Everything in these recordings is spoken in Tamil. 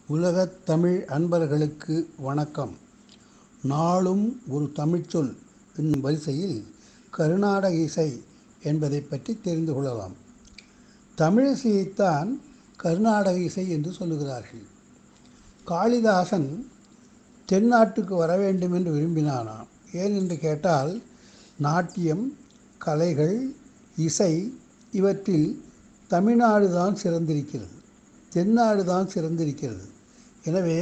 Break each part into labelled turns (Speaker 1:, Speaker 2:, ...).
Speaker 1: உலகத் தமிழ் அன்பர்களுக்கு வணக்கம் நாளும் ஒரு தமிழ்ச்சொல் என்னும் வரிசையில் கருநாடக இசை என்பதை பற்றி தெரிந்து கொள்ளலாம் தமிழிசையைத்தான் கருநாடக இசை என்று சொல்லுகிறார்கள் காளிதாசன் தென்னாட்டுக்கு வர வேண்டும் என்று விரும்பினானாம் ஏன் என்று கேட்டால் நாட்டியம் கலைகள் இசை இவற்றில் தமிழ்நாடு தான் சிறந்திருக்கிறது தென்னாடு தான் சிறந்திருக்கிறது எனவே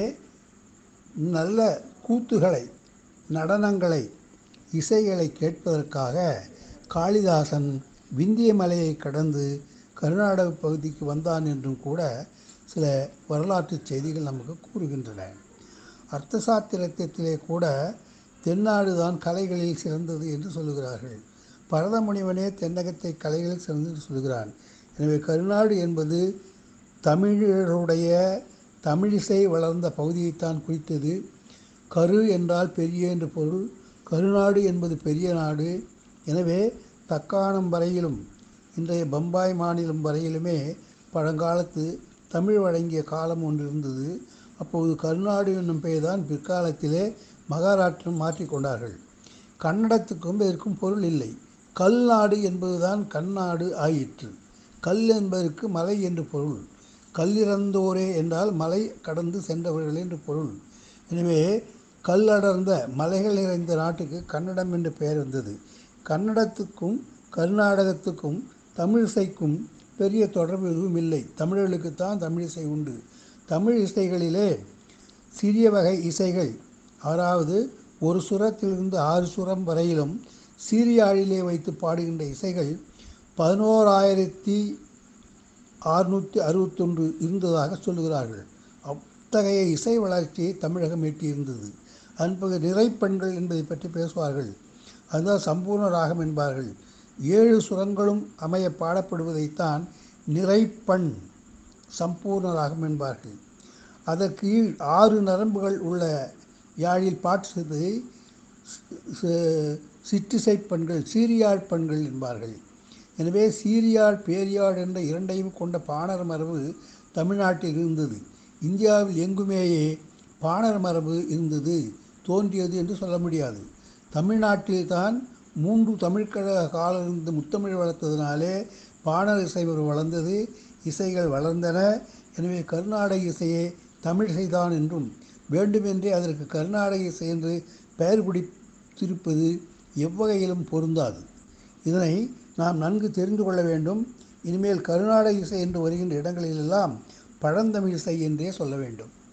Speaker 1: நல்ல கூத்துகளை நடனங்களை இசைகளை கேட்பதற்காக காளிதாசன் விந்திய மலையை கடந்து கர்நாடக பகுதிக்கு வந்தான் என்றும் கூட சில வரலாற்று செய்திகள் நமக்கு கூறுகின்றன அர்த்தசாத்திரத்திலே கூட தென்னாடு தான் கலைகளில் சிறந்தது என்று சொல்லுகிறார்கள் பரதமுனிவனே தென்னகத்தை கலைகளில் சிறந்தது சொல்கிறான் எனவே கருநாடு என்பது தமிழருடைய தமிழிசை வளர்ந்த பகுதியைத்தான் குறித்தது கரு என்றால் பெரிய என்று பொருள் கருநாடு என்பது பெரிய நாடு எனவே தக்காணம் வரையிலும் இன்றைய பம்பாய் மாநிலம் வரையிலுமே பழங்காலத்து தமிழ் வழங்கிய காலம் ஒன்று இருந்தது அப்போது கருநாடு என்னும் பெயர் தான் பிற்காலத்திலே மகாராஷ்டிரம் மாற்றிக்கொண்டார்கள் கன்னடத்துக்கும் இதற்கும் பொருள் இல்லை கல் நாடு என்பதுதான் கண்ணாடு ஆயிற்று கல் என்பதற்கு மலை என்று பொருள் கல்லிறந்தோரே என்றால் மலை கடந்து சென்றவர்கள் என்று பொருள் எனவே கல்லடர்ந்த மலைகள் நிறைந்த நாட்டுக்கு கன்னடம் என்று பெயர் வந்தது கன்னடத்துக்கும் கர்நாடகத்துக்கும் தமிழிசைக்கும் பெரிய தொடர்பு எதுவும் இல்லை தமிழர்களுக்குத்தான் தமிழிசை உண்டு தமிழ் இசைகளிலே சிறிய வகை இசைகள் அதாவது ஒரு சுரத்திலிருந்து ஆறு சுரம் வரையிலும் சீரியாழிலே வைத்து பாடுகின்ற இசைகள் பதினோராயிரத்தி அறுநூற்றி அறுபத்தொன்று இருந்ததாக சொல்லுகிறார்கள் அத்தகைய இசை வளர்ச்சியை தமிழகம் எட்டியிருந்தது அன்பது நிறைப்பெண்கள் என்பதை பற்றி பேசுவார்கள் அதுதான் சம்பூர்ண ராகம் என்பார்கள் ஏழு சுரங்களும் அமைய பாடப்படுவதைத்தான் நிறைப்பண் சம்பூர்ண ராகம் என்பார்கள் அதற்கு ஆறு நரம்புகள் உள்ள யாழில் பாட்டு செய்ததை சிற்றிசை பெண்கள் சீரியாழ் பெண்கள் என்பார்கள் எனவே சீரியாழ் பேரியாழ் என்ற இரண்டையும் கொண்ட பாணர் மரபு தமிழ்நாட்டில் இருந்தது இந்தியாவில் எங்குமேயே பாணர் மரபு இருந்தது தோன்றியது என்று சொல்ல முடியாது தமிழ்நாட்டில் தான் மூன்று தமிழ்கழக காலம் இருந்து முத்தமிழ் வளர்த்ததினாலே பாணர் இசை வளர்ந்தது இசைகள் வளர்ந்தன எனவே கர்நாடக இசையே தமிழ் இசைதான் என்றும் வேண்டுமென்றே அதற்கு கர்நாடக இசை என்று பெயர் பிடித்திருப்பது எவ்வகையிலும் பொருந்தாது இதனை நாம் நன்கு தெரிந்து கொள்ள வேண்டும் இனிமேல் கர்நாடக இசை என்று வருகின்ற இடங்களிலெல்லாம் பழந்தமிழ் இசை என்றே சொல்ல வேண்டும்